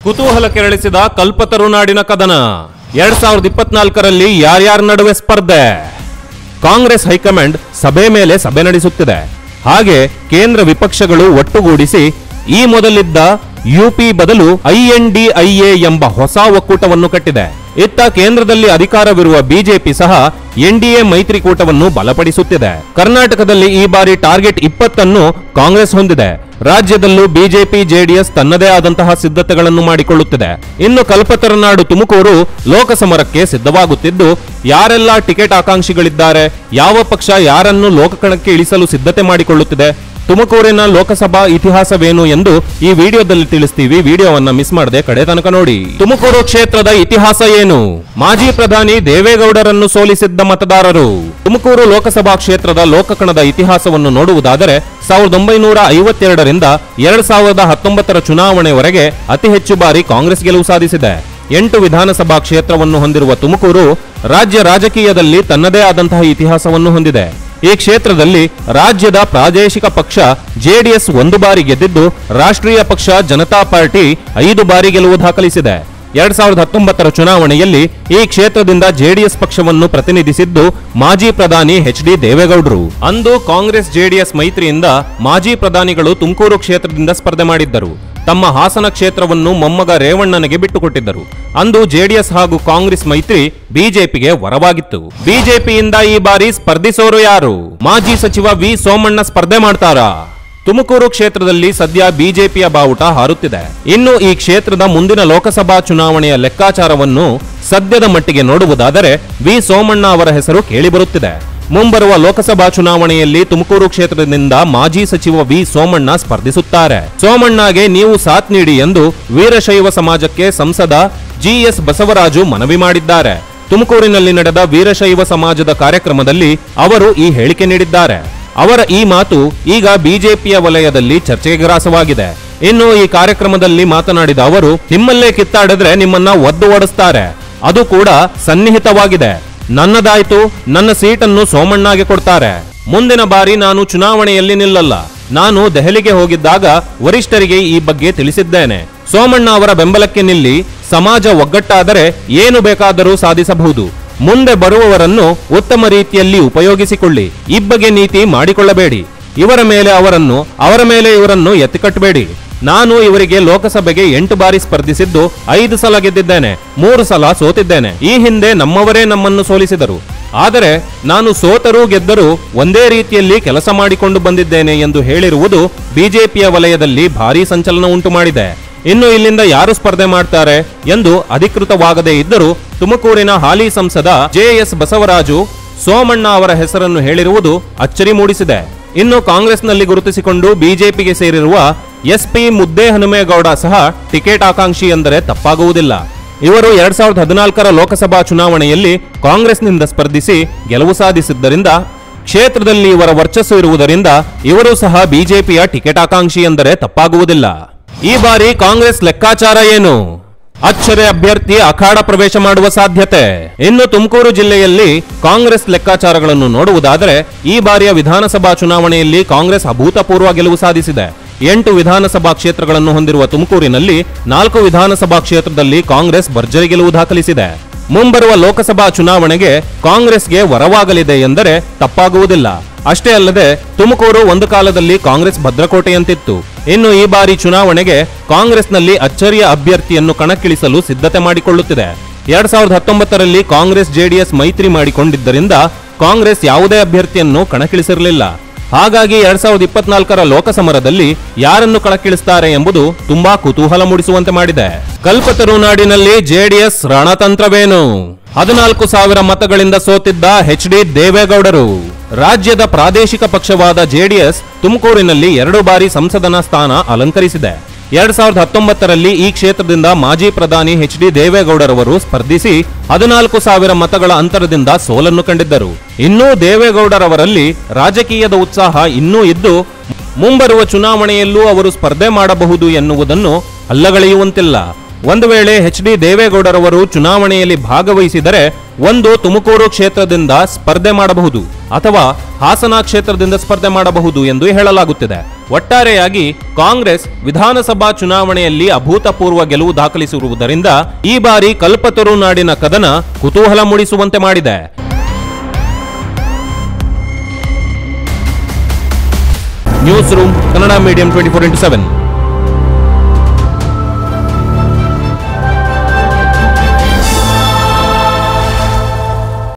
ಕುತೂಹಲ ಕೆರಳಿಸಿದ ಕಲ್ಪತರುನಾಡಿನ ಕದನ ಎರಡ್ ಸಾವಿರದ ಇಪ್ಪತ್ನಾಲ್ಕರಲ್ಲಿ ಯಾರ್ಯಾರ ನಡುವೆ ಸ್ಪರ್ಧೆ ಕಾಂಗ್ರೆಸ್ ಹೈಕಮಾಂಡ್ ಸಭೆ ಮೇಲೆ ಸಭೆ ನಡೆಸುತ್ತಿದೆ ಹಾಗೆ ಕೇಂದ್ರ ವಿಪಕ್ಷಗಳು ಒಟ್ಟುಗೂಡಿಸಿ ಈ ಮೊದಲಿದ್ದ ಯುಪಿ ಬದಲು ಐಎನ್ಡಿಐಎ ಎಂಬ ಹೊಸ ಒಕ್ಕೂಟವನ್ನು ಕಟ್ಟಿದೆ ಇತ್ತ ಕೇಂದ್ರದಲ್ಲಿ ಅಧಿಕಾರವಿರುವ ಬಿಜೆಪಿ ಸಹ ಎನ್ಡಿಎ ಮೈತ್ರಿಕೂಟವನ್ನು ಬಲಪಡಿಸುತ್ತಿದೆ ಕರ್ನಾಟಕದಲ್ಲಿ ಈ ಬಾರಿ ಟಾರ್ಗೆಟ್ ಇಪ್ಪತ್ತನ್ನು ಕಾಂಗ್ರೆಸ್ ಹೊಂದಿದೆ ರಾಜ್ಯದಲ್ಲೂ ಬಿಜೆಪಿ ಜೆಡಿಎಸ್ ತನ್ನದೇ ಆದಂತಹ ಸಿದ್ಧತೆಗಳನ್ನು ಮಾಡಿಕೊಳ್ಳುತ್ತಿದೆ ಇನ್ನು ಕಲ್ಪತರುನಾಡು ತುಮಕೂರು ಲೋಕಸಮರಕ್ಕೆ ಸಿದ್ಧವಾಗುತ್ತಿದ್ದು ಯಾರೆಲ್ಲ ಟಿಕೆಟ್ ಆಕಾಂಕ್ಷಿಗಳಿದ್ದಾರೆ ಯಾವ ಪಕ್ಷ ಯಾರನ್ನು ಲೋಕಕಣಕ್ಕೆ ಇಳಿಸಲು ಸಿದ್ಧತೆ ಮಾಡಿಕೊಳ್ಳುತ್ತಿದೆ ತುಮಕೂರಿನ ಲೋಕಸಭಾ ಇತಿಹಾಸವೇನು ಎಂದು ಈ ವಿಡಿಯೋದಲ್ಲಿ ತಿಳಿಸ್ತೀವಿ ವಿಡಿಯೋವನ್ನ ಮಿಸ್ ಮಾಡದೆ ಕಡೆ ತನಕ ನೋಡಿ ತುಮಕೂರು ಕ್ಷೇತ್ರದ ಇತಿಹಾಸ ಏನು ಮಾಜಿ ಪ್ರಧಾನಿ ದೇವೇಗೌಡರನ್ನು ಸೋಲಿಸಿದ್ದ ಮತದಾರರು ತುಮಕೂರು ಲೋಕಸಭಾ ಕ್ಷೇತ್ರದ ಲೋಕಕಣದ ಇತಿಹಾಸವನ್ನು ನೋಡುವುದಾದರೆ ಸಾವಿರದ ಒಂಬೈನೂರ ಐವತ್ತೆರಡರಿಂದ ಎರಡ್ ಸಾವಿರದ ಹತ್ತೊಂಬತ್ತರ ಚುನಾವಣೆವರೆಗೆ ಅತಿ ಹೆಚ್ಚು ಬಾರಿ ಕಾಂಗ್ರೆಸ್ ಗೆಲುವು ಸಾಧಿಸಿದೆ ಎಂಟು ವಿಧಾನಸಭಾ ಕ್ಷೇತ್ರವನ್ನು ಹೊಂದಿರುವ ತುಮಕೂರು ರಾಜ್ಯ ರಾಜಕೀಯದಲ್ಲಿ ತನ್ನದೇ ಆದಂತಹ ಇತಿಹಾಸವನ್ನು ಹೊಂದಿದೆ ಈ ಕ್ಷೇತ್ರದಲ್ಲಿ ರಾಜ್ಯದ ಪ್ರಾದೇಶಿಕ ಪಕ್ಷ ಜೆಡಿಎಸ್ ಒಂದು ಬಾರಿ ಗೆದ್ದಿದ್ದು ರಾಷ್ಟ್ರೀಯ ಪಕ್ಷ ಜನತಾ ಪಾರ್ಟಿ ಐದು ಬಾರಿ ಗೆಲುವು ದಾಖಲಿಸಿದೆ ಎರಡ್ ಸಾವಿರದ ಹತ್ತೊಂಬತ್ತರ ಚುನಾವಣೆಯಲ್ಲಿ ಈ ಕ್ಷೇತ್ರದಿಂದ ಜೆಡಿಎಸ್ ಪಕ್ಷವನ್ನು ಪ್ರತಿನಿಧಿಸಿದ್ದು ಮಾಜಿ ಪ್ರಧಾನಿ ಎಚ್ ಡಿ ದೇವೇಗೌಡರು ಅಂದು ಕಾಂಗ್ರೆಸ್ ಜೆಡಿಎಸ್ ಮೈತ್ರಿಯಿಂದ ಮಾಜಿ ಪ್ರಧಾನಿಗಳು ತುಮಕೂರು ಕ್ಷೇತ್ರದಿಂದ ಸ್ಪರ್ಧೆ ಮಾಡಿದ್ದರು ತಮ್ಮ ಹಾಸನ ಕ್ಷೇತ್ರವನ್ನು ಮೊಮ್ಮಗ ರೇವಣ್ಣನಿಗೆ ಬಿಟ್ಟುಕೊಟ್ಟಿದ್ದರು ಅಂದು ಜೆಡಿಎಸ್ ಹಾಗೂ ಕಾಂಗ್ರೆಸ್ ಮೈತ್ರಿ ಬಿಜೆಪಿಗೆ ವರವಾಗಿತ್ತು ಬಿಜೆಪಿಯಿಂದ ಈ ಬಾರಿ ಸ್ಪರ್ಧಿಸೋರು ಯಾರು ಮಾಜಿ ಸಚಿವ ವಿ ಸೋಮಣ್ಣ ಸ್ಪರ್ಧೆ ಮಾಡ್ತಾರಾ ತುಮಕೂರು ಕ್ಷೇತ್ರದಲ್ಲಿ ಸದ್ಯ ಬಿಜೆಪಿಯ ಬಾವುಟ ಹಾರುತ್ತಿದೆ ಇನ್ನು ಈ ಕ್ಷೇತ್ರದ ಮುಂದಿನ ಲೋಕಸಭಾ ಚುನಾವಣೆಯ ಲೆಕ್ಕಾಚಾರವನ್ನು ಸದ್ಯದ ಮಟ್ಟಿಗೆ ನೋಡುವುದಾದರೆ ವಿ ಸೋಮಣ್ಣ ಅವರ ಹೆಸರು ಕೇಳಿಬರುತ್ತಿದೆ ಮುಂಬರುವ ಲೋಕಸಭಾ ಚುನಾವಣೆಯಲ್ಲಿ ತುಮಕೂರು ಕ್ಷೇತ್ರದಿಂದ ಮಾಜಿ ಸಚಿವ ವಿ ಸೋಮಣ್ಣ ಸ್ಪರ್ಧಿಸುತ್ತಾರೆ ಸೋಮಣ್ಣಗೆ ನೀವು ಸಾಥ್ ನೀಡಿ ಎಂದು ವೀರಶೈವ ಸಮಾಜಕ್ಕೆ ಸಂಸದ ಜಿಎಸ್ ಬಸವರಾಜು ಮನವಿ ಮಾಡಿದ್ದಾರೆ ತುಮಕೂರಿನಲ್ಲಿ ನಡೆದ ವೀರಶೈವ ಸಮಾಜದ ಕಾರ್ಯಕ್ರಮದಲ್ಲಿ ಅವರು ಈ ಹೇಳಿಕೆ ನೀಡಿದ್ದಾರೆ ಅವರ ಈ ಮಾತು ಈಗ ಬಿಜೆಪಿಯ ವಲಯದಲ್ಲಿ ಚರ್ಚೆಗೆ ಗ್ರಾಸವಾಗಿದೆ ಇನ್ನು ಈ ಕಾರ್ಯಕ್ರಮದಲ್ಲಿ ಮಾತನಾಡಿದ ಅವರು ನಿಮ್ಮಲ್ಲೇ ಕಿತ್ತಾಡಿದ್ರೆ ನಿಮ್ಮನ್ನ ಒದ್ದು ಓಡಿಸ್ತಾರೆ ಅದು ಕೂಡ ಸನ್ನಿಹಿತವಾಗಿದೆ ನನ್ನದಾಯ್ತು ನನ್ನ ಸೀಟನ್ನು ಸೋಮಣ್ಣಗೆ ಕೊಡ್ತಾರೆ ಮುಂದಿನ ಬಾರಿ ನಾನು ಚುನಾವಣೆಯಲ್ಲಿ ನಿಲ್ಲಲ್ಲ ನಾನು ದೆಹಲಿಗೆ ಹೋಗಿದ್ದಾಗ ವರಿಷ್ಠರಿಗೆ ಈ ಬಗ್ಗೆ ತಿಳಿಸಿದ್ದೇನೆ ಸೋಮಣ್ಣ ಅವರ ಬೆಂಬಲಕ್ಕೆ ನಿಲ್ಲಿ ಸಮಾಜ ಒಗ್ಗಟ್ಟಾದರೆ ಏನು ಬೇಕಾದರೂ ಸಾಧಿಸಬಹುದು ಮುಂದೆ ಬರುವವರನ್ನು ಉತ್ತಮ ರೀತಿಯಲ್ಲಿ ಉಪಯೋಗಿಸಿಕೊಳ್ಳಿ ಇಬ್ಬಗೆ ನೀತಿ ಮಾಡಿಕೊಳ್ಳಬೇಡಿ ಇವರ ಮೇಲೆ ಅವರನ್ನು ಅವರ ಮೇಲೆ ಇವರನ್ನು ಎತ್ತಿಕಟ್ಟಬೇಡಿ ನಾನು ಇವರಿಗೆ ಲೋಕಸಭೆಗೆ ಎಂಟು ಬಾರಿ ಸ್ಪರ್ಧಿಸಿದ್ದು ಐದು ಸಲ ಗೆದ್ದಿದ್ದೇನೆ ಮೂರು ಸಲ ಸೋತಿದ್ದೇನೆ ಈ ಹಿಂದೆ ನಮ್ಮವರೇ ನಮ್ಮನ್ನು ಸೋಲಿಸಿದರು ಆದರೆ ನಾನು ಸೋತರೂ ಗೆದ್ದರೂ ಒಂದೇ ರೀತಿಯಲ್ಲಿ ಕೆಲಸ ಮಾಡಿಕೊಂಡು ಬಂದಿದ್ದೇನೆ ಎಂದು ಹೇಳಿರುವುದು ಬಿಜೆಪಿಯ ವಲಯದಲ್ಲಿ ಭಾರೀ ಸಂಚಲನ ಉಂಟು ಮಾಡಿದೆ ಇನ್ನು ಇಲ್ಲಿಂದ ಯಾರು ಸ್ಪರ್ಧೆ ಮಾಡ್ತಾರೆ ಎಂದು ಅಧಿಕೃತವಾಗದೇ ಇದ್ದರೂ ತುಮಕೂರಿನ ಹಾಲಿ ಸಂಸದ ಜೆಎಸ್ ಬಸವರಾಜು ಸೋಮಣ್ಣ ಅವರ ಹೆಸರನ್ನು ಹೇಳಿರುವುದು ಅಚ್ಚರಿ ಮೂಡಿಸಿದೆ ಇನ್ನು ಕಾಂಗ್ರೆಸ್ನಲ್ಲಿ ಗುರುತಿಸಿಕೊಂಡು ಬಿಜೆಪಿಗೆ ಸೇರಿರುವ ಎಸ್ಪಿ ಮುದ್ದೆ ಹನುಮೇಗೌಡ ಸಹ ಟಿಕೆಟ್ ಆಕಾಂಕ್ಷಿ ಎಂದರೆ ತಪ್ಪಾಗುವುದಿಲ್ಲ ಇವರು ಎರಡ್ ಸಾವಿರದ ಹದಿನಾಲ್ಕರ ಲೋಕಸಭಾ ಚುನಾವಣೆಯಲ್ಲಿ ಕಾಂಗ್ರೆಸ್ನಿಂದ ಸ್ಪರ್ಧಿಸಿ ಗೆಲುವು ಸಾಧಿಸಿದ್ದರಿಂದ ಕ್ಷೇತ್ರದಲ್ಲಿ ಇವರ ವರ್ಚಸ್ಸು ಇರುವುದರಿಂದ ಇವರು ಸಹ ಬಿಜೆಪಿಯ ಟಿಕೆಟ್ ಆಕಾಂಕ್ಷಿ ಎಂದರೆ ತಪ್ಪಾಗುವುದಿಲ್ಲ ಈ ಬಾರಿ ಕಾಂಗ್ರೆಸ್ ಲೆಕ್ಕಾಚಾರ ಏನು ಅಚ್ಚರಿ ಅಭ್ಯರ್ಥಿ ಅಖಾಡ ಪ್ರವೇಶ ಮಾಡುವ ಸಾಧ್ಯತೆ ಇನ್ನು ತುಮಕೂರು ಜಿಲ್ಲೆಯಲ್ಲಿ ಕಾಂಗ್ರೆಸ್ ಲೆಕ್ಕಾಚಾರಗಳನ್ನು ನೋಡುವುದಾದರೆ ಈ ಬಾರಿಯ ವಿಧಾನಸಭಾ ಚುನಾವಣೆಯಲ್ಲಿ ಕಾಂಗ್ರೆಸ್ ಅಭೂತಪೂರ್ವ ಗೆಲುವು ಸಾಧಿಸಿದೆ ಎಂಟು ವಿಧಾನಸಭಾ ಕ್ಷೇತ್ರಗಳನ್ನು ಹೊಂದಿರುವ ತುಮಕೂರಿನಲ್ಲಿ ನಾಲ್ಕು ವಿಧಾನಸಭಾ ಕ್ಷೇತ್ರದಲ್ಲಿ ಕಾಂಗ್ರೆಸ್ ಭರ್ಜರಿ ಗೆಲುವು ದಾಖಲಿಸಿದೆ ಮುಂಬರುವ ಲೋಕಸಭಾ ಚುನಾವಣೆಗೆ ಕಾಂಗ್ರೆಸ್ಗೆ ವರವಾಗಲಿದೆ ಎಂದರೆ ತಪ್ಪಾಗುವುದಿಲ್ಲ ಅಷ್ಟೇ ಅಲ್ಲದೆ ತುಮಕೂರು ಒಂದು ಕಾಲದಲ್ಲಿ ಕಾಂಗ್ರೆಸ್ ಭದ್ರಕೋಟೆಯಂತಿತ್ತು ಇನ್ನು ಈ ಬಾರಿ ಚುನಾವಣೆಗೆ ಕಾಂಗ್ರೆಸ್ನಲ್ಲಿ ಅಚ್ಚರಿಯ ಅಭ್ಯರ್ಥಿಯನ್ನು ಕಣಕ್ಕಿಳಿಸಲು ಸಿದ್ಧತೆ ಮಾಡಿಕೊಳ್ಳುತ್ತಿದೆ ಎರಡ್ ಸಾವಿರದ ಹತ್ತೊಂಬತ್ತರಲ್ಲಿ ಕಾಂಗ್ರೆಸ್ ಜೆಡಿಎಸ್ ಮೈತ್ರಿ ಮಾಡಿಕೊಂಡಿದ್ದರಿಂದ ಕಾಂಗ್ರೆಸ್ ಯಾವುದೇ ಅಭ್ಯರ್ಥಿಯನ್ನು ಕಣಕ್ಕಿಳಿಸಿರಲಿಲ್ಲ ಹಾಗಾಗಿ ಎರಡ್ ಸಾವಿರದ ಇಪ್ಪತ್ನಾಲ್ಕರ ಲೋಕಸಮರದಲ್ಲಿ ಯಾರನ್ನು ಕಣಕ್ಕಿಳಿಸ್ತಾರೆ ಎಂಬುದು ತುಂಬಾ ಕುತೂಹಲ ಮೂಡಿಸುವಂತೆ ಮಾಡಿದೆ ಕಲ್ಪತರುನಾಡಿನಲ್ಲಿ ಜೆಡಿಎಸ್ ರಣತಂತ್ರವೇನು ಹದಿನಾಲ್ಕು ಸಾವಿರ ಮತಗಳಿಂದ ಸೋತಿದ್ದ ಎಚ್ ಡಿ ದೇವೇಗೌಡರು ರಾಜ್ಯದ ಪ್ರಾದೇಶಿಕ ಪಕ್ಷವಾದ ಜೆಡಿಎಸ್ ತುಮಕೂರಿನಲ್ಲಿ ಎರಡು ಬಾರಿ ಸಂಸದನ ಸ್ಥಾನ ಅಲಂಕರಿಸಿದೆ ಎರಡ್ ಸಾವಿರದ ಹತ್ತೊಂಬತ್ತರಲ್ಲಿ ಈ ಕ್ಷೇತ್ರದಿಂದ ಮಾಜಿ ಪ್ರಧಾನಿ ಎಚ್ ಡಿ ದೇವೇಗೌಡರವರು ಸ್ಪರ್ಧಿಸಿ ಹದಿನಾಲ್ಕು ಸಾವಿರ ಮತಗಳ ಅಂತರದಿಂದ ಸೋಲನ್ನು ಕಂಡಿದ್ದರು ಇನ್ನೂ ದೇವೇಗೌಡರವರಲ್ಲಿ ರಾಜಕೀಯದ ಉತ್ಸಾಹ ಇನ್ನೂ ಇದ್ದು ಮುಂಬರುವ ಚುನಾವಣೆಯಲ್ಲೂ ಅವರು ಸ್ಪರ್ಧೆ ಮಾಡಬಹುದು ಎನ್ನುವುದನ್ನು ಅಲ್ಲಗಳೆಯುವಂತಿಲ್ಲ ಒಂದು ವೇಳೆ ಎಚ್ ಡಿ ದೇವೇಗೌಡರವರು ಚುನಾವಣೆಯಲ್ಲಿ ಭಾಗವಹಿಸಿದರೆ ಒಂದು ತುಮಕೂರು ಕ್ಷೇತ್ರದಿಂದ ಸ್ಪರ್ಧೆ ಮಾಡಬಹುದು ಅಥವಾ ಹಾಸನ ಕ್ಷೇತ್ರದಿಂದ ಸ್ಪರ್ಧೆ ಮಾಡಬಹುದು ಎಂದು ಹೇಳಲಾಗುತ್ತಿದೆ ಒಟ್ಟಾರೆಯಾಗಿ ಕಾಂಗ್ರೆಸ್ ವಿಧಾನಸಭಾ ಚುನಾವಣೆಯಲ್ಲಿ ಅಭೂತಪೂರ್ವ ಗೆಲುವು ದಾಖಲಿಸಿರುವುದರಿಂದ ಈ ಬಾರಿ ಕಲ್ಪತರು ನಾಡಿನ ಕದನ ಕುತೂಹಲ ಮೂಡಿಸುವಂತೆ ಮಾಡಿದೆ news room Kannada medium twenty four into seven